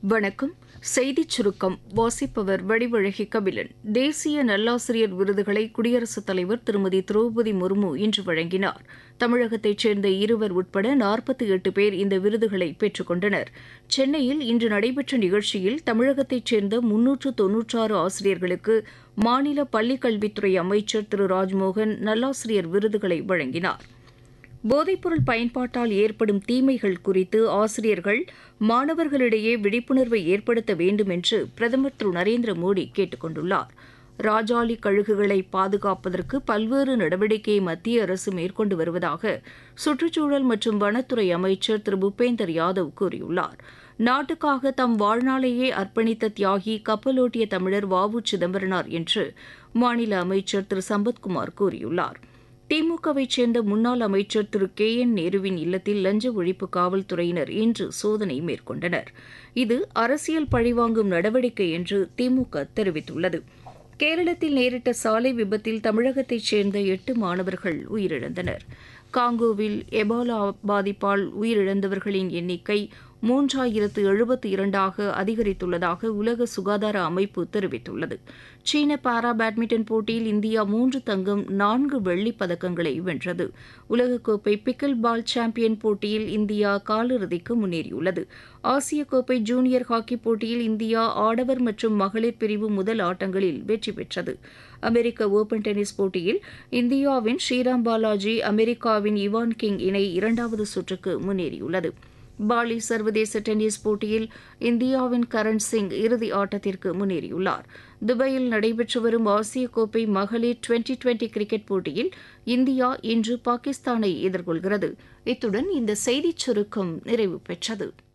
வணக்கம் செய்திச் சுருக்கம் வாசிப்பவர் வடிவழகி கபிலன் தேசிய நல்லாசிரியர் விருதுகளை குடியரசுத் தலைவர் திருமதி திரௌபதி முர்மு இன்று வழங்கினார் தமிழகத்தைச் சேர்ந்த இருவர் உட்பட நாற்பத்தி எட்டு பேர் இந்த விருதுகளை பெற்றுக் கொண்டனர் சென்னையில் இன்று நடைபெற்ற நிகழ்ச்சியில் தமிழகத்தைச் சேர்ந்த முன்னூற்று தொன்னூற்றாறு ஆசிரியர்களுக்கு மாநில பள்ளிக்கல்வித்துறை அமைச்சர் திரு ராஜ்மோகன் நல்லாசிரியர் விருதுகளை வழங்கினார் போதைப்பொருள் பயன்பாட்டால் ஏற்படும் தீமைகள் குறித்து ஆசிரியர்கள் மாணவர்களிடையே விழிப்புணர்வை ஏற்படுத்த வேண்டும் என்று பிரதமர் திரு நரேந்திர மோடி கேட்டுக் கொண்டுள்ளார் ராஜாளி கழுகுகளை பாதுகாப்பதற்கு பல்வேறு நடவடிக்கையை மத்திய அரசு மேற்கொண்டு வருவதாக சுற்றுச்சூழல் மற்றும் வனத்துறை அமைச்சர் திரு பூபேந்தர் யாதவ் கூறியுள்ளார் நாட்டுக்காக தம் வாழ்நாளையே அர்ப்பணித்த தியாகி கப்பலோட்டிய தமிழர் வ உ சிதம்பரனார் என்று மாநில அமைச்சர் திரு சம்பத்குமார் கூறியுள்ளார் திமுகவைச் சேர்ந்த முன்னாள் அமைச்சர் திரு கே என் நேருவின் இல்லத்தில் லஞ்ச ஒழிப்பு காவல்துறையினர் இன்று சோதனை மேற்கொண்டனர் இது அரசியல் பழிவாங்கும் நடவடிக்கை என்று திமுக தெரிவித்துள்ளது கேரளத்தில் நேரிட்ட சாலை விபத்தில் தமிழகத்தைச் சேர்ந்த எட்டு மாணவர்கள் உயிரிழந்தனர் காங்கோவில் எபாலா பாதிப்பால் உயிரிழந்தவர்களின் எண்ணிக்கை மூன்றாயிரத்து எழுபத்தி இரண்டாக அதிகரித்துள்ளதாக உலக சுகாதார அமைப்பு தெரிவித்துள்ளது சீன பாரா பேட்மிண்டன் போட்டியில் இந்தியா மூன்று தங்கம் நான்கு வெள்ளிப் பதக்கங்களை வென்றது உலகக்கோப்பை பிக்கில் பால் சாம்பியன் போட்டியில் இந்தியா காலிறுதிக்கு முன்னேறியுள்ளது ஆசிய கோப்பை ஜூனியர் ஹாக்கி போட்டியில் இந்தியா ஆடவர் மற்றும் மகளிர் பிரிவு முதல் ஆட்டங்களில் வெற்றி பெற்றது அமெரிக்க ஓபன் டென்னிஸ் போட்டியில் இந்தியாவின் ஸ்ரீராம் பாலாஜி அமெரிக்காவின் இவான் கிங் இணை இரண்டாவது சுற்றுக்கு முன்னேறியுள்ளது பாலி சர்வதேச டென்னிஸ் போட்டியில் இந்தியாவின் கரண் சிங் இறுதி ஆட்டத்திற்கு முன்னேறியுள்ளார் துபாயில் நடைபெற்று வரும் ஆசிய கோப்பை மகளிர் டுவெண்டி டுவெண்டி கிரிக்கெட் போட்டியில் இந்தியா இன்று பாகிஸ்தானை எதிர்கொள்கிறது இத்துடன் இந்த செய்திச் சுருக்கம் நிறைவு பெற்றது